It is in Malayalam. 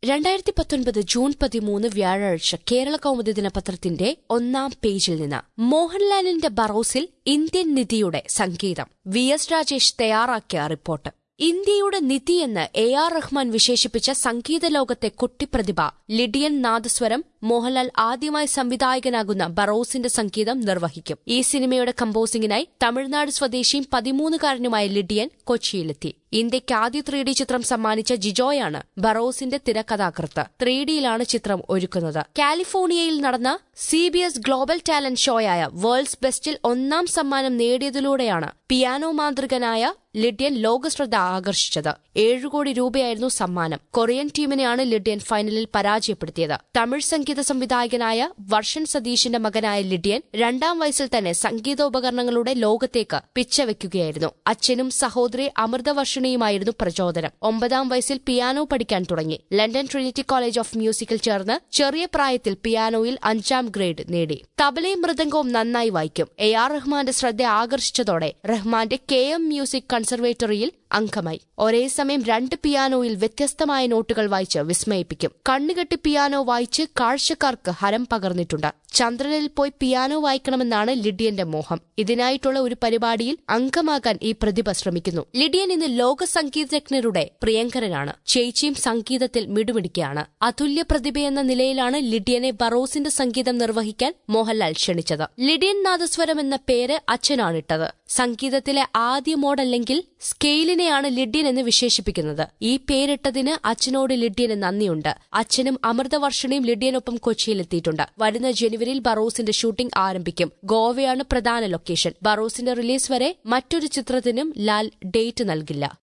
രണ്ടായിരത്തി പത്തൊൻപത് ജൂൺ പതിമൂന്ന് വ്യാഴാഴ്ച കേരള കൗമുദി ദിനപത്രത്തിന്റെ ഒന്നാം പേജിൽ നിന്ന് മോഹൻലാലിന്റെ ബറോസിൽ ഇന്ത്യൻ നിധിയുടെ സംഗീതം വി എസ് രാജേഷ് തയ്യാറാക്കിയ റിപ്പോർട്ട് ഇന്ത്യയുടെ നിധി എന്ന് എ ആർ റഹ്മാൻ വിശേഷിപ്പിച്ച സംഗീത ലോകത്തെ കുട്ടിപ്രതിഭ ലിഡിയൻ നാദസ്വരം മോഹൻലാൽ ആദ്യമായി സംവിധായകനാകുന്ന ബറോസിന്റെ സംഗീതം നിർവഹിക്കും ഈ സിനിമയുടെ കമ്പോസിംഗിനായി തമിഴ്നാട് സ്വദേശിയും പതിമൂന്നുകാരനുമായ ലിഡിയൻ കൊച്ചിയിലെത്തി ഇന്ത്യയ്ക്ക് ആദ്യ ത്രീ ഡി ചിത്രം സമ്മാനിച്ച ജിജോയാണ് ബറോസിന്റെ തിരക്കഥാകൃത്ത് ത്രീ ഡിയിലാണ് ചിത്രം ഒരുക്കുന്നത് കാലിഫോർണിയയിൽ നടന്ന C B S global talent ഷോയായ വേൾഡ്സ് ബെസ്റ്റിൽ ഒന്നാം സമ്മാനം നേടിയതിലൂടെയാണ് പിയാനോ മാന്ത്രികനായ ലിഡ്യൻ ലോകശ്രദ്ധ ആകർഷിച്ചത് ഏഴു കോടി രൂപയായിരുന്നു സമ്മാനം കൊറിയൻ ടീമിനെയാണ് ലിഡ്യൻ ഫൈനലിൽ പരാജയപ്പെടുത്തിയത് തമിഴ് സംഗീത സംവിധായകനായ വർഷൻ സതീഷിന്റെ മകനായ ലിഡ്യൻ രണ്ടാം വയസ്സിൽ തന്നെ സംഗീതോപകരണങ്ങളുടെ ലോകത്തേക്ക് പിച്ചവെക്കുകയായിരുന്നു അച്ഛനും സഹോദരി അമൃതവർഷിണിയുമായിരുന്നു പ്രചോദനം ഒമ്പതാം വയസ്സിൽ പിയാനോ പഠിക്കാൻ തുടങ്ങി ലണ്ടൻ ട്രിനിറ്റി കോളേജ് ഓഫ് മ്യൂസിക്കിൽ ചേർന്ന് ചെറിയ പ്രായത്തിൽ പിയാനോയിൽ അഞ്ചാം ഗ്രേഡ് നേടി തബലയും മൃദംഗവും നന്നായി വായിക്കും എ ആർ റഹ്മാന്റെ ശ്രദ്ധ ആകർഷിച്ചതോടെ റഹ്മാന്റെ കെ എം മ്യൂസിക് കൺസർവേറ്ററിയിൽ അംഗമായി ഒരേ സമയം രണ്ട് പിയാനോയിൽ വ്യത്യസ്തമായ നോട്ടുകൾ വായിച്ച് വിസ്മയിപ്പിക്കും കണ്ണുകെട്ടി പിയാനോ വായിച്ച് കാഴ്ചക്കാർക്ക് ഹരം പകർന്നിട്ടുണ്ട് ചന്ദ്രനിൽ പോയി പിയാനോ വായിക്കണമെന്നാണ് ലിഡിയന്റെ മോഹം ഇതിനായിട്ടുള്ള ഒരു പരിപാടിയിൽ അംഗമാകാൻ ഈ പ്രതിഭ ശ്രമിക്കുന്നു ലിഡിയൻ ഇന്ന് ലോക സംഗീതജ്ഞരുടെ പ്രിയങ്കരനാണ് ചേച്ചിയും സംഗീതത്തിൽ മിടുമിടിക്കുകയാണ് അതുല്യ പ്രതിഭയെന്ന നിലയിലാണ് ലിഡിയനെ ബറോസിന്റെ സംഗീതം നിർവഹിക്കാൻ മോഹൻലാൽ ക്ഷണിച്ചത് ലിഡിയൻ നാദസ്വരം എന്ന പേര് അച്ഛനാണിട്ടത് സംഗീതത്തിലെ ആദ്യ മോഡല്ലെങ്കിൽ സ്കെയിലിനെയാണ് ലിഡ്യൻ എന്ന് വിശേഷിപ്പിക്കുന്നത് ഈ പേരിട്ടതിന് അച്ഛനോട് ലിഡ്യന് നന്ദിയുണ്ട് അച്ഛനും അമൃതവർഷണിയും ലിഡ്യനൊപ്പം കൊച്ചിയിലെത്തിയിട്ടുണ്ട് വരുന്ന ജനുവരിയിൽ ബറോസിന്റെ ഷൂട്ടിംഗ് ആരംഭിക്കും ഗോവയാണ് പ്രധാന ലൊക്കേഷൻ ബറോസിന്റെ റിലീസ് വരെ മറ്റൊരു ചിത്രത്തിനും ലാൽ ഡേറ്റ് നൽകില്ല